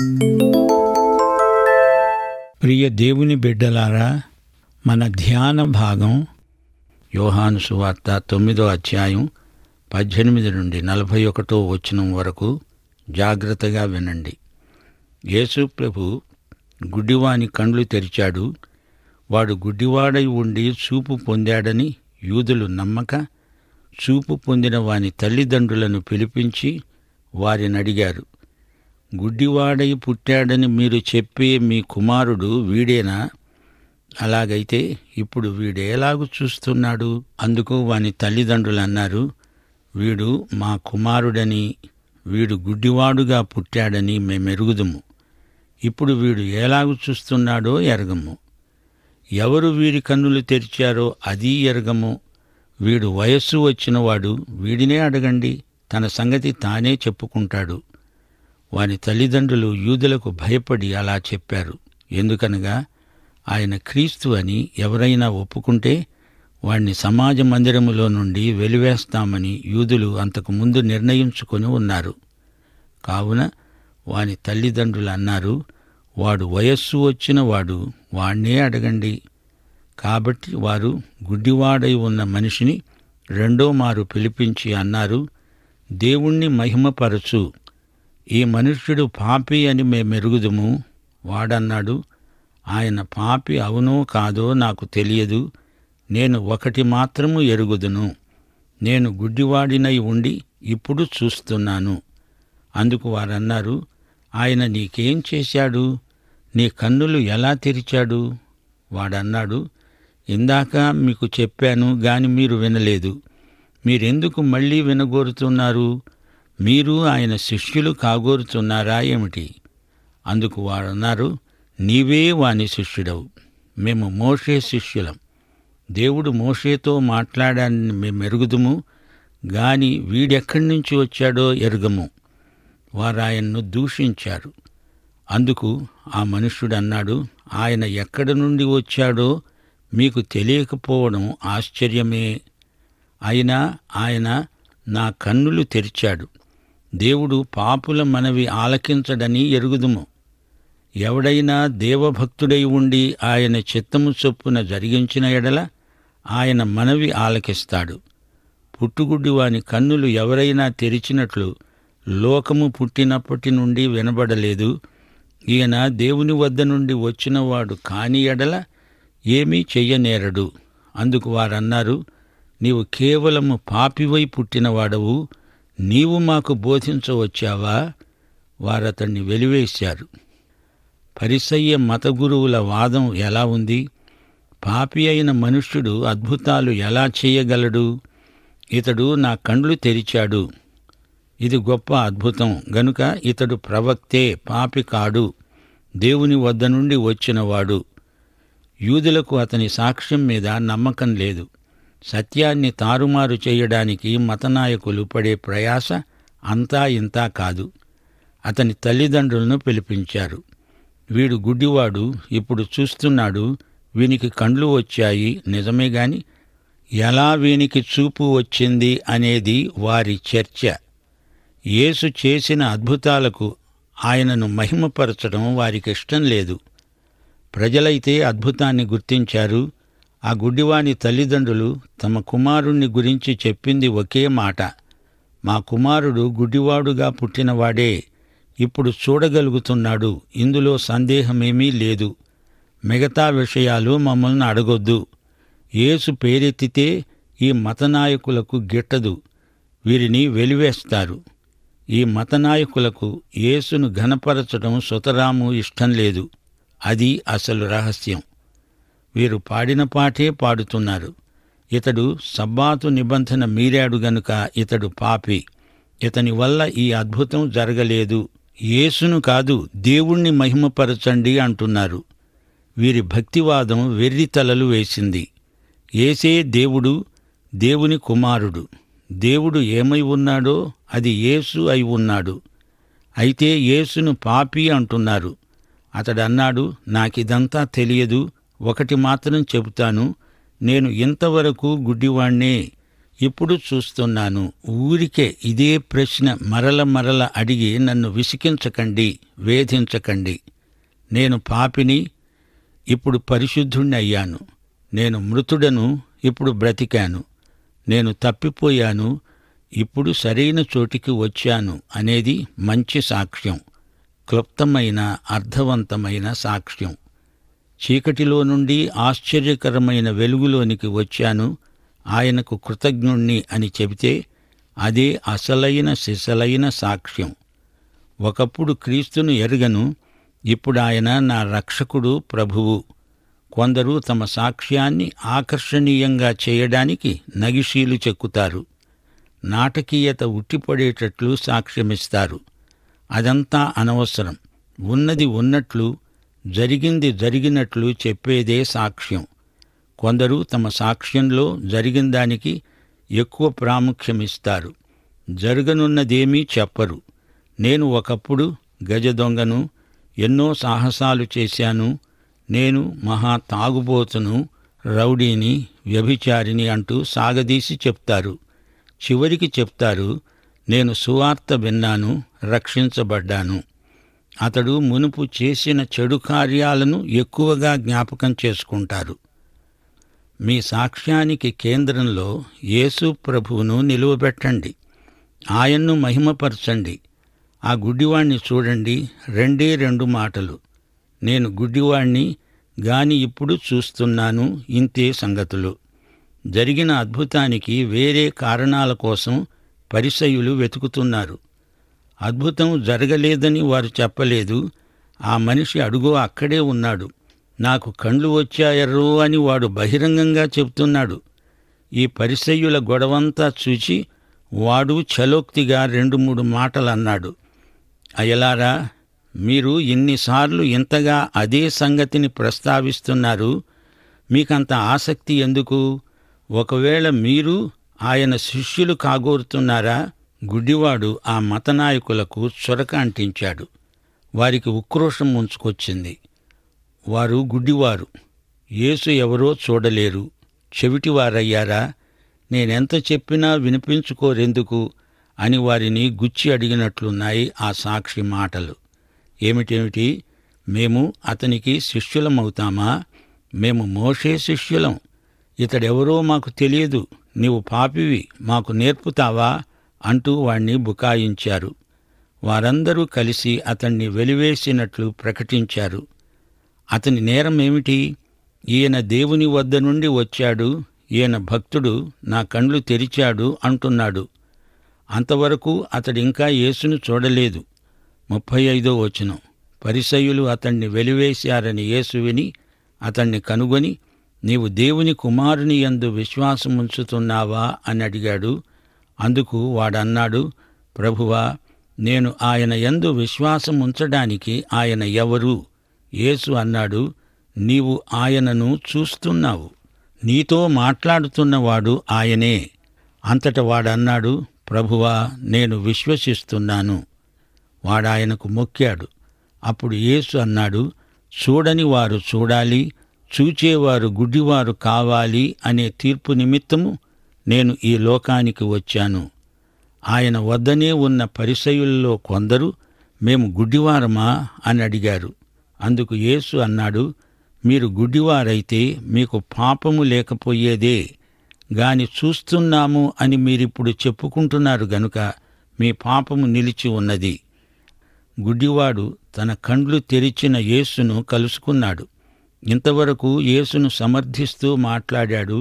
ప్రియ దేవుని బిడ్డలారా మన ధ్యాన భాగం యోహాను సువార్త తొమ్మిదో అధ్యాయం పద్దెనిమిది నుండి నలభై ఒకటో వచనం వరకు జాగ్రత్తగా వినండి యేసు ప్రభు గుడ్డివాని కండ్లు తెరిచాడు వాడు గుడ్డివాడై ఉండి చూపు పొందాడని యూదులు నమ్మక చూపు పొందిన వాని తల్లిదండ్రులను పిలిపించి వారిని అడిగారు గుడ్డివాడై పుట్టాడని మీరు చెప్పే మీ కుమారుడు వీడేనా అలాగైతే ఇప్పుడు వీడేలాగు చూస్తున్నాడు అందుకు వాని తల్లిదండ్రులు అన్నారు వీడు మా కుమారుడని వీడు గుడ్డివాడుగా పుట్టాడని మేమెరుగుదుము ఇప్పుడు వీడు ఎలాగు చూస్తున్నాడో ఎరగము ఎవరు వీరి కన్నులు తెరిచారో అది ఎరగము వీడు వయస్సు వచ్చినవాడు వీడినే అడగండి తన సంగతి తానే చెప్పుకుంటాడు వాని తల్లిదండ్రులు యూదులకు భయపడి అలా చెప్పారు ఎందుకనగా ఆయన క్రీస్తు అని ఎవరైనా ఒప్పుకుంటే వాణ్ణి సమాజ మందిరములో నుండి వెలివేస్తామని యూదులు అంతకు ముందు నిర్ణయించుకొని ఉన్నారు కావున వాని తల్లిదండ్రులు అన్నారు వాడు వయస్సు వచ్చిన వాడు వాణ్ణే అడగండి కాబట్టి వారు గుడ్డివాడై ఉన్న మనిషిని రెండో మారు పిలిపించి అన్నారు దేవుణ్ణి మహిమపరచు ఈ మనుష్యుడు పాపి అని మేమెరుగుదుము వాడన్నాడు ఆయన పాపి అవునో కాదో నాకు తెలియదు నేను ఒకటి మాత్రము ఎరుగుదును నేను గుడ్డివాడినై ఉండి ఇప్పుడు చూస్తున్నాను అందుకు వారన్నారు ఆయన నీకేం చేశాడు నీ కన్నులు ఎలా తెరిచాడు వాడన్నాడు ఇందాక మీకు చెప్పాను గాని మీరు వినలేదు మీరెందుకు మళ్ళీ వినగోరుతున్నారు మీరు ఆయన శిష్యులు కాగోరుతున్నారా ఏమిటి అందుకు వారన్నారు నీవే వాని శిష్యుడవు మేము మోషే శిష్యులం దేవుడు మోషేతో మాట్లాడాన్ని మేము ఎరుగుదుము గాని వీడెక్కడి నుంచి వచ్చాడో ఎరుగము వారాయన్ను దూషించారు అందుకు ఆ మనుష్యుడు అన్నాడు ఆయన ఎక్కడి నుండి వచ్చాడో మీకు తెలియకపోవడం ఆశ్చర్యమే అయినా ఆయన నా కన్నులు తెరిచాడు దేవుడు పాపుల మనవి ఆలకించడని ఎరుగుదుము ఎవడైనా దేవభక్తుడై ఉండి ఆయన చిత్తము చొప్పున జరిగించిన ఎడల ఆయన మనవి ఆలకిస్తాడు పుట్టుగుడ్డి వాని కన్నులు ఎవరైనా తెరిచినట్లు లోకము పుట్టినప్పటి నుండి వినబడలేదు ఈయన దేవుని వద్ద నుండి వచ్చినవాడు కాని ఎడల ఏమీ చెయ్యనేరడు అందుకు వారన్నారు నీవు కేవలము పాపివై పుట్టినవాడవు నీవు మాకు బోధించవచ్చావా వారతన్ని వెలివేశారు పరిసయ్య మత గురువుల వాదం ఎలా ఉంది పాపి అయిన మనుష్యుడు అద్భుతాలు ఎలా చేయగలడు ఇతడు నా కండ్లు తెరిచాడు ఇది గొప్ప అద్భుతం గనుక ఇతడు ప్రవక్తే పాపి కాడు దేవుని వద్ద నుండి వచ్చినవాడు యూదులకు అతని సాక్ష్యం మీద నమ్మకం లేదు సత్యాన్ని తారుమారు చేయడానికి మతనాయకులు పడే ప్రయాస అంతా ఇంతా కాదు అతని తల్లిదండ్రులను పిలిపించారు వీడు గుడ్డివాడు ఇప్పుడు చూస్తున్నాడు వీనికి కండ్లు వచ్చాయి నిజమే గాని ఎలా వీనికి చూపు వచ్చింది అనేది వారి చర్చ యేసు చేసిన అద్భుతాలకు ఆయనను మహిమపరచడం వారికి ఇష్టం లేదు ప్రజలైతే అద్భుతాన్ని గుర్తించారు ఆ గుడ్డివాని తల్లిదండ్రులు తమ కుమారుణ్ణి గురించి చెప్పింది ఒకే మాట మా కుమారుడు గుడ్డివాడుగా పుట్టినవాడే ఇప్పుడు చూడగలుగుతున్నాడు ఇందులో సందేహమేమీ లేదు మిగతా విషయాలు మమ్మల్ని అడగొద్దు యేసు పేరెత్తితే ఈ మతనాయకులకు గిట్టదు వీరిని వెలివేస్తారు ఈ మతనాయకులకు యేసును ఘనపరచడం సుతరాము ఇష్టం లేదు అది అసలు రహస్యం వీరు పాడిన పాటే పాడుతున్నారు ఇతడు సబ్బాతు నిబంధన మీరాడు గనుక ఇతడు పాపి ఇతని వల్ల ఈ అద్భుతం జరగలేదు యేసును కాదు దేవుణ్ణి మహిమపరచండి అంటున్నారు వీరి భక్తివాదం వెర్రి తలలు వేసింది ఏసే దేవుడు దేవుని కుమారుడు దేవుడు ఏమై ఉన్నాడో అది యేసు అయి ఉన్నాడు అయితే యేసును పాపి అంటున్నారు అతడన్నాడు నాకిదంతా తెలియదు ఒకటి మాత్రం చెబుతాను నేను ఇంతవరకు గుడ్డివాణ్ణే ఇప్పుడు చూస్తున్నాను ఊరికే ఇదే ప్రశ్న మరల మరల అడిగి నన్ను విసికించకండి వేధించకండి నేను పాపిని ఇప్పుడు పరిశుద్ధుణ్ణి అయ్యాను నేను మృతుడను ఇప్పుడు బ్రతికాను నేను తప్పిపోయాను ఇప్పుడు సరైన చోటికి వచ్చాను అనేది మంచి సాక్ష్యం క్లుప్తమైన అర్థవంతమైన సాక్ష్యం చీకటిలో నుండి ఆశ్చర్యకరమైన వెలుగులోనికి వచ్చాను ఆయనకు కృతజ్ఞుణ్ణి అని చెబితే అదే అసలైన సిసలైన సాక్ష్యం ఒకప్పుడు క్రీస్తును ఎరగను ఇప్పుడు ఆయన నా రక్షకుడు ప్రభువు కొందరు తమ సాక్ష్యాన్ని ఆకర్షణీయంగా చేయడానికి నగిషీలు చెక్కుతారు నాటకీయత ఉట్టిపడేటట్లు సాక్ష్యమిస్తారు అదంతా అనవసరం ఉన్నది ఉన్నట్లు జరిగింది జరిగినట్లు చెప్పేదే సాక్ష్యం కొందరు తమ సాక్ష్యంలో జరిగిన దానికి ఎక్కువ ప్రాముఖ్యమిస్తారు జరగనున్నదేమీ చెప్పరు నేను ఒకప్పుడు గజ దొంగను ఎన్నో సాహసాలు చేశాను నేను మహా తాగుబోతును రౌడీని వ్యభిచారిని అంటూ సాగదీసి చెప్తారు చివరికి చెప్తారు నేను సువార్త విన్నాను రక్షించబడ్డాను అతడు మునుపు చేసిన చెడు కార్యాలను ఎక్కువగా జ్ఞాపకం చేసుకుంటారు మీ సాక్ష్యానికి కేంద్రంలో యేసు ప్రభువును నిలువబెట్టండి ఆయన్ను మహిమపరచండి ఆ గుడ్డివాణ్ణి చూడండి రెండే రెండు మాటలు నేను గుడ్డివాణ్ణి గాని ఇప్పుడు చూస్తున్నాను ఇంతే సంగతులు జరిగిన అద్భుతానికి వేరే కారణాల కోసం పరిసయులు వెతుకుతున్నారు అద్భుతం జరగలేదని వారు చెప్పలేదు ఆ మనిషి అడుగో అక్కడే ఉన్నాడు నాకు కండ్లు వచ్చాయర్రో అని వాడు బహిరంగంగా చెప్తున్నాడు ఈ పరిసయ్యుల గొడవంతా చూచి వాడు చలోక్తిగా రెండు మూడు మాటలు అన్నాడు అయలారా మీరు ఇన్నిసార్లు ఇంతగా అదే సంగతిని ప్రస్తావిస్తున్నారు మీకంత ఆసక్తి ఎందుకు ఒకవేళ మీరు ఆయన శిష్యులు కాగోరుతున్నారా గుడ్డివాడు ఆ మతనాయకులకు చొరక అంటించాడు వారికి ఉక్రోషం ముంచుకొచ్చింది వారు గుడ్డివారు యేసు ఎవరో చూడలేరు చెవిటివారయ్యారా నేనెంత చెప్పినా వినిపించుకోరెందుకు అని వారిని గుచ్చి అడిగినట్లున్నాయి ఆ సాక్షి మాటలు ఏమిటేమిటి మేము అతనికి శిష్యులమవుతామా మేము మోషే శిష్యులం ఇతడెవరో మాకు తెలియదు నీవు పాపివి మాకు నేర్పుతావా అంటూ వాణ్ణి బుకాయించారు వారందరూ కలిసి అతన్ని వెలివేసినట్లు ప్రకటించారు అతని నేరం ఏమిటి ఈయన దేవుని వద్ద నుండి వచ్చాడు ఈయన భక్తుడు నా కండ్లు తెరిచాడు అంటున్నాడు అంతవరకు అతడింకా యేసును చూడలేదు ముప్పై ఐదో వచనం పరిసయులు అతన్ని వెలివేశారని యేసు విని అతన్ని కనుగొని నీవు దేవుని కుమారుని యందు విశ్వాసముంచుతున్నావా అని అడిగాడు అందుకు వాడన్నాడు ప్రభువా నేను ఆయన యందు విశ్వాసముంచడానికి ఆయన ఎవరు యేసు అన్నాడు నీవు ఆయనను చూస్తున్నావు నీతో మాట్లాడుతున్నవాడు ఆయనే అంతట వాడన్నాడు ప్రభువా నేను విశ్వసిస్తున్నాను వాడాయనకు మొక్కాడు అప్పుడు యేసు అన్నాడు చూడని వారు చూడాలి చూచేవారు గుడ్డివారు కావాలి అనే తీర్పు నిమిత్తము నేను ఈ లోకానికి వచ్చాను ఆయన వద్దనే ఉన్న పరిసయుల్లో కొందరు మేము గుడ్డివారమా అని అడిగారు అందుకు యేసు అన్నాడు మీరు గుడ్డివారైతే మీకు పాపము లేకపోయేదే గాని చూస్తున్నాము అని మీరిప్పుడు చెప్పుకుంటున్నారు గనుక మీ పాపము నిలిచి ఉన్నది గుడ్డివాడు తన కండ్లు తెరిచిన యేసును కలుసుకున్నాడు ఇంతవరకు యేసును సమర్థిస్తూ మాట్లాడాడు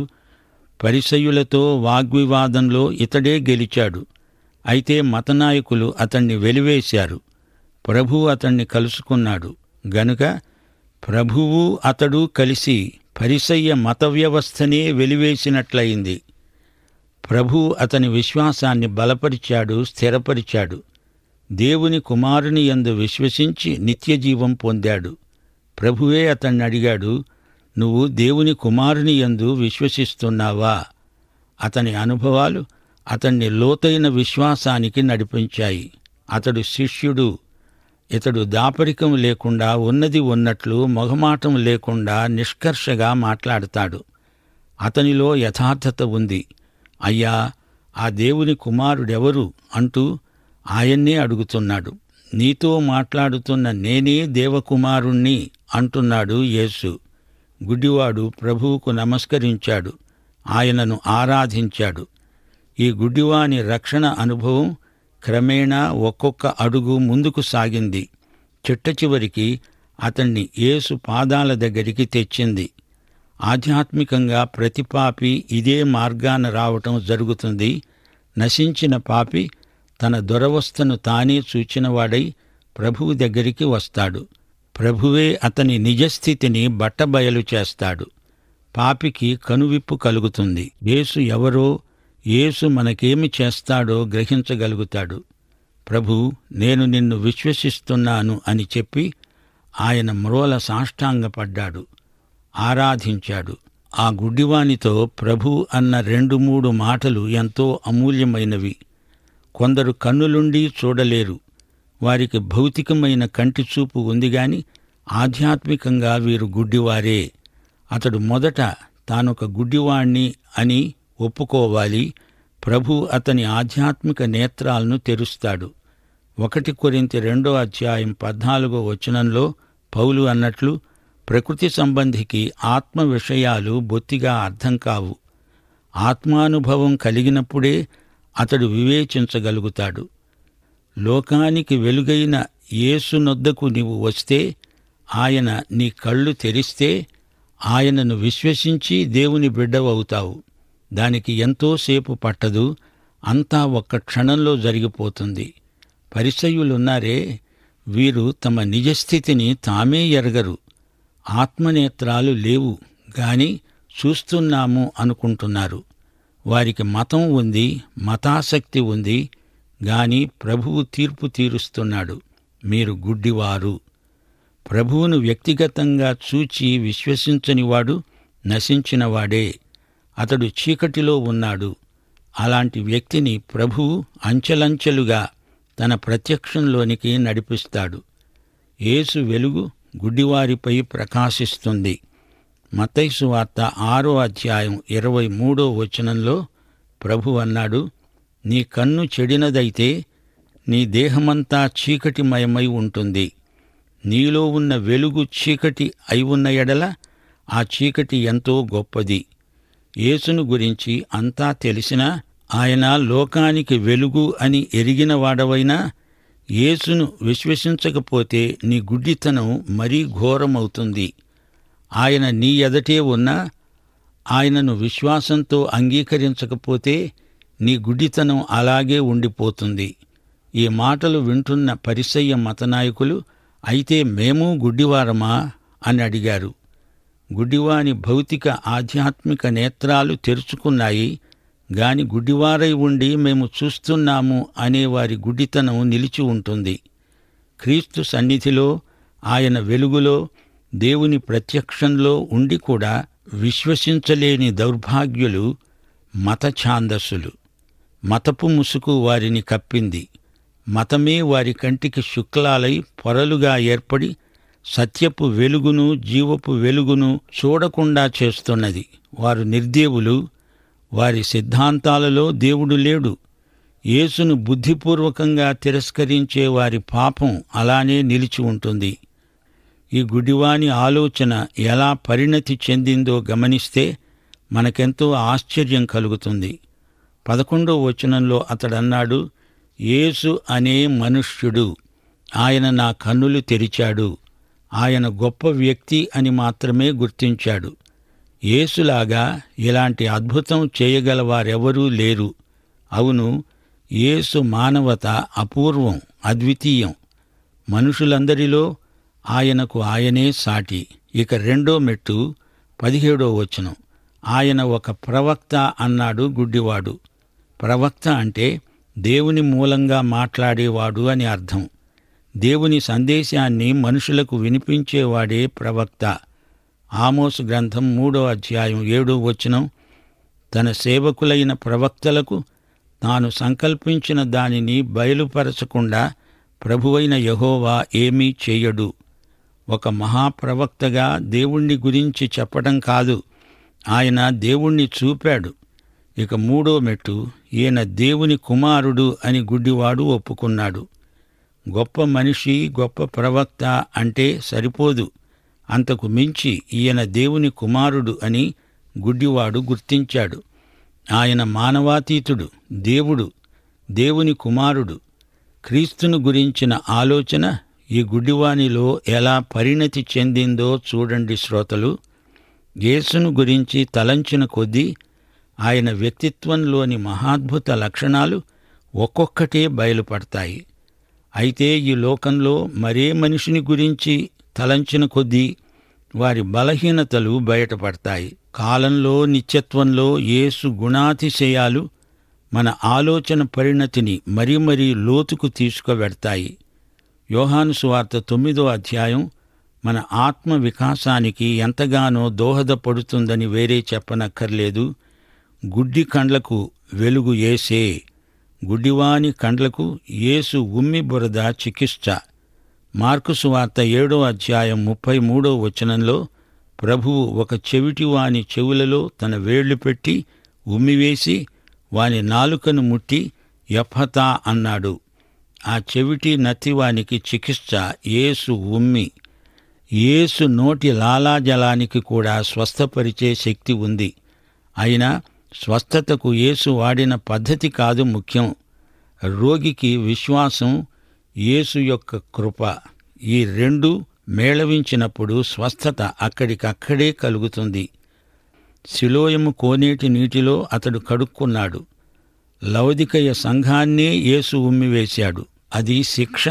పరిసయులతో వాగ్వివాదంలో ఇతడే గెలిచాడు అయితే మతనాయకులు అతన్ని వెలివేశారు ప్రభువు అతన్ని కలుసుకున్నాడు గనుక ప్రభువు అతడు కలిసి పరిసయ్య మత వ్యవస్థనే వెలివేసినట్లయింది ప్రభు అతని విశ్వాసాన్ని బలపరిచాడు స్థిరపరిచాడు దేవుని కుమారుని యందు విశ్వసించి నిత్యజీవం పొందాడు ప్రభువే అతన్ని అడిగాడు నువ్వు దేవుని కుమారుని యందు విశ్వసిస్తున్నావా అతని అనుభవాలు అతన్ని లోతైన విశ్వాసానికి నడిపించాయి అతడు శిష్యుడు ఇతడు దాపరికం లేకుండా ఉన్నది ఉన్నట్లు మొగమాటం లేకుండా నిష్కర్షగా మాట్లాడతాడు అతనిలో యథార్థత ఉంది అయ్యా ఆ దేవుని కుమారుడెవరు అంటూ ఆయన్నే అడుగుతున్నాడు నీతో మాట్లాడుతున్న నేనే దేవకుమారుణ్ణి అంటున్నాడు యేసు గుడ్డివాడు ప్రభువుకు నమస్కరించాడు ఆయనను ఆరాధించాడు ఈ గుడ్డివాని రక్షణ అనుభవం క్రమేణా ఒక్కొక్క అడుగు ముందుకు సాగింది చిట్ట చివరికి అతణ్ణి యేసు పాదాల దగ్గరికి తెచ్చింది ఆధ్యాత్మికంగా ప్రతి పాపి ఇదే మార్గాన రావటం జరుగుతుంది నశించిన పాపి తన దురవస్థను తానే చూచినవాడై ప్రభువు దగ్గరికి వస్తాడు ప్రభువే అతని నిజస్థితిని బట్టబయలు చేస్తాడు పాపికి కనువిప్పు కలుగుతుంది యేసు ఎవరో యేసు మనకేమి చేస్తాడో గ్రహించగలుగుతాడు ప్రభు నేను నిన్ను విశ్వసిస్తున్నాను అని చెప్పి ఆయన మ్రోల సాష్టాంగపడ్డాడు ఆరాధించాడు ఆ గుడ్డివానితో ప్రభు అన్న రెండు మూడు మాటలు ఎంతో అమూల్యమైనవి కొందరు కన్నులుండి చూడలేరు వారికి భౌతికమైన కంటి చూపు ఉంది గాని ఆధ్యాత్మికంగా వీరు గుడ్డివారే అతడు మొదట తానొక గుడ్డివాణ్ణి అని ఒప్పుకోవాలి ప్రభు అతని ఆధ్యాత్మిక నేత్రాలను తెరుస్తాడు ఒకటి కొరింతి రెండో అధ్యాయం పద్నాలుగో వచనంలో పౌలు అన్నట్లు ప్రకృతి సంబంధికి ఆత్మ విషయాలు బొత్తిగా అర్థం కావు ఆత్మానుభవం కలిగినప్పుడే అతడు వివేచించగలుగుతాడు లోకానికి వెలుగైన యేసునొద్దకు నీవు వస్తే ఆయన నీ కళ్ళు తెరిస్తే ఆయనను విశ్వసించి దేవుని బిడ్డవవుతావు దానికి ఎంతోసేపు పట్టదు అంతా ఒక్క క్షణంలో జరిగిపోతుంది పరిసయులున్నారే వీరు తమ నిజస్థితిని తామే ఎరగరు ఆత్మనేత్రాలు లేవు గాని చూస్తున్నాము అనుకుంటున్నారు వారికి మతం ఉంది మతాసక్తి ఉంది గాని ప్రభువు తీర్పు తీరుస్తున్నాడు మీరు గుడ్డివారు ప్రభువును వ్యక్తిగతంగా చూచి విశ్వసించనివాడు నశించినవాడే అతడు చీకటిలో ఉన్నాడు అలాంటి వ్యక్తిని ప్రభువు అంచెలంచెలుగా తన ప్రత్యక్షంలోనికి నడిపిస్తాడు యేసు వెలుగు గుడ్డివారిపై ప్రకాశిస్తుంది మతైసు వార్త ఆరో అధ్యాయం ఇరవై మూడో వచనంలో ప్రభు అన్నాడు నీ కన్ను చెడినదైతే నీ దేహమంతా చీకటిమయమై ఉంటుంది నీలో ఉన్న వెలుగు చీకటి అయి ఉన్న ఎడల ఆ చీకటి ఎంతో గొప్పది యేసును గురించి అంతా తెలిసినా ఆయన లోకానికి వెలుగు అని ఎరిగిన వాడవైనా యేసును విశ్వసించకపోతే నీ గుడ్డితనం మరీ ఘోరమవుతుంది ఆయన నీ ఎదటే ఉన్నా ఆయనను విశ్వాసంతో అంగీకరించకపోతే నీ గుడ్డితనం అలాగే ఉండిపోతుంది ఈ మాటలు వింటున్న పరిసయ్య మతనాయకులు అయితే మేము గుడ్డివారమా అని అడిగారు గుడ్డివాని భౌతిక ఆధ్యాత్మిక నేత్రాలు తెరుచుకున్నాయి గాని గుడ్డివారై ఉండి మేము చూస్తున్నాము అనే వారి గుడ్డితనం నిలిచి ఉంటుంది క్రీస్తు సన్నిధిలో ఆయన వెలుగులో దేవుని ప్రత్యక్షంలో ఉండి కూడా విశ్వసించలేని దౌర్భాగ్యులు మత ఛాందస్సులు మతపు ముసుగు వారిని కప్పింది మతమే వారి కంటికి శుక్లాలై పొరలుగా ఏర్పడి సత్యపు వెలుగును జీవపు వెలుగును చూడకుండా చేస్తున్నది వారు నిర్దేవులు వారి సిద్ధాంతాలలో దేవుడు లేడు యేసును బుద్ధిపూర్వకంగా తిరస్కరించే వారి పాపం అలానే నిలిచి ఉంటుంది ఈ గుడివాని ఆలోచన ఎలా పరిణతి చెందిందో గమనిస్తే మనకెంతో ఆశ్చర్యం కలుగుతుంది పదకొండో వచనంలో అతడన్నాడు యేసు అనే మనుష్యుడు ఆయన నా కన్నులు తెరిచాడు ఆయన గొప్ప వ్యక్తి అని మాత్రమే గుర్తించాడు యేసులాగా ఇలాంటి అద్భుతం చేయగల వారెవరూ లేరు అవును యేసు మానవత అపూర్వం అద్వితీయం మనుషులందరిలో ఆయనకు ఆయనే సాటి ఇక రెండో మెట్టు పదిహేడో వచనం ఆయన ఒక ప్రవక్త అన్నాడు గుడ్డివాడు ప్రవక్త అంటే దేవుని మూలంగా మాట్లాడేవాడు అని అర్థం దేవుని సందేశాన్ని మనుషులకు వినిపించేవాడే ప్రవక్త ఆమోసు గ్రంథం మూడో అధ్యాయం ఏడో వచనం తన సేవకులైన ప్రవక్తలకు తాను సంకల్పించిన దానిని బయలుపరచకుండా ప్రభువైన యహోవా ఏమీ చేయడు ఒక మహాప్రవక్తగా దేవుణ్ణి గురించి చెప్పడం కాదు ఆయన దేవుణ్ణి చూపాడు ఇక మూడో మెట్టు ఈయన దేవుని కుమారుడు అని గుడ్డివాడు ఒప్పుకున్నాడు గొప్ప మనిషి గొప్ప ప్రవక్త అంటే సరిపోదు అంతకు మించి ఈయన దేవుని కుమారుడు అని గుడ్డివాడు గుర్తించాడు ఆయన మానవాతీతుడు దేవుడు దేవుని కుమారుడు క్రీస్తును గురించిన ఆలోచన ఈ గుడ్డివానిలో ఎలా పరిణతి చెందిందో చూడండి శ్రోతలు యేసును గురించి తలంచిన కొద్దీ ఆయన వ్యక్తిత్వంలోని మహాద్భుత లక్షణాలు ఒక్కొక్కటే బయలుపడతాయి అయితే ఈ లోకంలో మరే మనిషిని గురించి తలంచిన కొద్దీ వారి బలహీనతలు బయటపడతాయి కాలంలో నిత్యత్వంలో యేసు గుణాతిశయాలు మన ఆలోచన పరిణతిని మరీ మరీ లోతుకు తీసుకువెడతాయి యోహాను సువార్త తొమ్మిదో అధ్యాయం మన ఆత్మ వికాసానికి ఎంతగానో దోహదపడుతుందని వేరే చెప్పనక్కర్లేదు గుడ్డి కండ్లకు వెలుగు ఏసే గుడ్డివాని కండ్లకు యేసు ఉమ్మి బురద చికిత్స మార్కు సువార్త ఏడో అధ్యాయం ముప్పై మూడో వచనంలో ప్రభువు ఒక చెవిటివాని చెవులలో తన వేళ్లు పెట్టి ఉమ్మివేసి వాని నాలుకను ముట్టి యఫతా అన్నాడు ఆ చెవిటి నత్తివానికి చికిత్స యేసు ఉమ్మి యేసు నోటి లాలాజలానికి కూడా స్వస్థపరిచే శక్తి ఉంది అయినా స్వస్థతకు యేసు వాడిన పద్ధతి కాదు ముఖ్యం రోగికి విశ్వాసం యేసు యొక్క కృప ఈ రెండు మేళవించినప్పుడు స్వస్థత అక్కడికక్కడే కలుగుతుంది శిలోయము కోనేటి నీటిలో అతడు కడుక్కున్నాడు లౌదికయ సంఘాన్నే యేసు ఉమ్మివేశాడు అది శిక్ష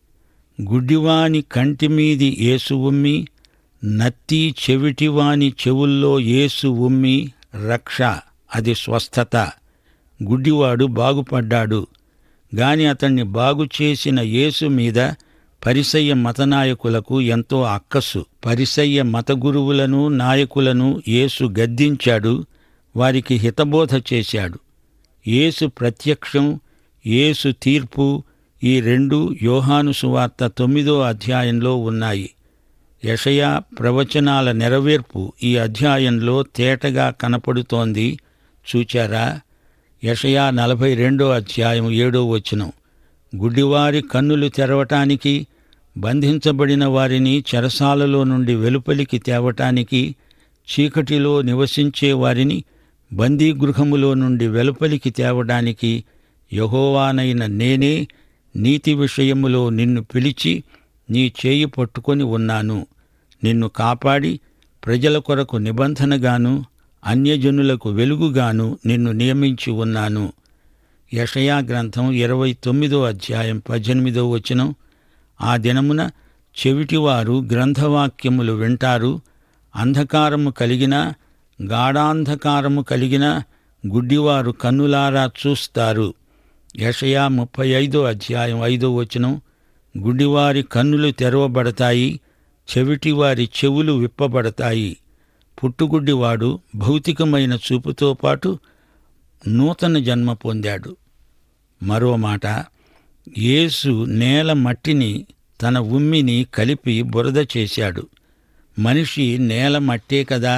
గుడ్డివాని కంటిమీది యేసు ఉమ్మి నత్తి చెవిటివాని చెవుల్లో యేసు ఉమ్మి రక్ష అది స్వస్థత గుడ్డివాడు బాగుపడ్డాడు గాని అతన్ని బాగు చేసిన యేసు మీద పరిసయ్య మతనాయకులకు ఎంతో అక్కసు పరిసయ్య మత గురువులను నాయకులను యేసు గద్దించాడు వారికి హితబోధ చేశాడు యేసు ప్రత్యక్షం యేసు తీర్పు ఈ రెండు యోహాను సువార్త తొమ్మిదో అధ్యాయంలో ఉన్నాయి యషయా ప్రవచనాల నెరవేర్పు ఈ అధ్యాయంలో తేటగా కనపడుతోంది చూచారా యషయా నలభై రెండో అధ్యాయం ఏడో వచనం గుడ్డివారి కన్నులు తెరవటానికి బంధించబడిన వారిని చెరసాలలో నుండి వెలుపలికి తేవటానికి చీకటిలో నివసించే వారిని బందీగృహములో నుండి వెలుపలికి తేవడానికి యహోవానైన నేనే నీతి విషయములో నిన్ను పిలిచి నీ చేయి పట్టుకొని ఉన్నాను నిన్ను కాపాడి ప్రజల కొరకు నిబంధనగాను అన్యజనులకు వెలుగుగాను నిన్ను నియమించి ఉన్నాను యషయా గ్రంథం ఇరవై తొమ్మిదో అధ్యాయం పద్దెనిమిదో వచనం ఆ దినమున చెవిటివారు గ్రంథవాక్యములు వింటారు అంధకారము కలిగిన గాఢాంధకారము కలిగిన గుడ్డివారు కన్నులారా చూస్తారు యషయా ముప్పై ఐదో అధ్యాయం ఐదో వచనం గుడ్డివారి కన్నులు తెరవబడతాయి చెవిటివారి చెవులు విప్పబడతాయి పుట్టుగుడ్డివాడు భౌతికమైన చూపుతో పాటు నూతన జన్మ పొందాడు మరో మాట యేసు నేల మట్టిని తన ఉమ్మిని కలిపి బురద చేశాడు మనిషి నేల మట్టే కదా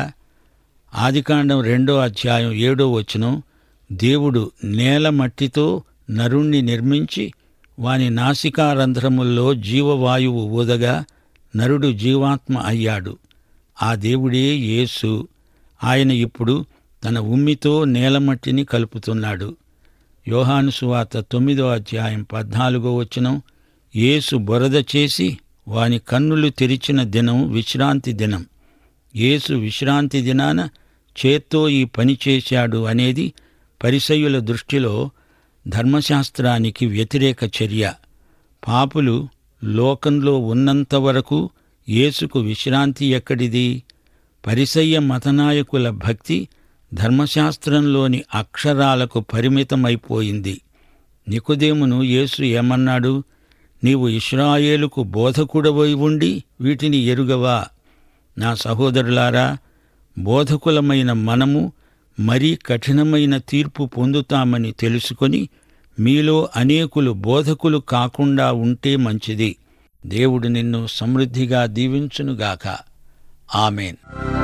ఆదికాండం రెండో అధ్యాయం ఏడో వచనం దేవుడు నేల మట్టితో నరుణ్ణి నిర్మించి వాని నాసికారంధ్రముల్లో జీవవాయువు ఊదగా నరుడు జీవాత్మ అయ్యాడు ఆ దేవుడే యేసు ఆయన ఇప్పుడు తన ఉమ్మితో నేలమట్టిని కలుపుతున్నాడు యోహాను సువార్త తొమ్మిదో అధ్యాయం పద్నాలుగో వచనం యేసు బురద చేసి వాని కన్నులు తెరిచిన దినం విశ్రాంతి దినం యేసు విశ్రాంతి దినాన చేత్తో ఈ పని చేశాడు అనేది పరిసయుల దృష్టిలో ధర్మశాస్త్రానికి వ్యతిరేక చర్య పాపులు లోకంలో ఉన్నంత వరకు యేసుకు విశ్రాంతి ఎక్కడిది పరిసయ్య మతనాయకుల భక్తి ధర్మశాస్త్రంలోని అక్షరాలకు పరిమితమైపోయింది నికుదేమును యేసు ఏమన్నాడు నీవు ఇస్రాయేలుకు బోధకుడవై ఉండి వీటిని ఎరుగవా నా సహోదరులారా బోధకులమైన మనము మరీ కఠినమైన తీర్పు పొందుతామని తెలుసుకొని మీలో అనేకులు బోధకులు కాకుండా ఉంటే మంచిది దేవుడు నిన్ను సమృద్ధిగా దీవించునుగాక ఆమెన్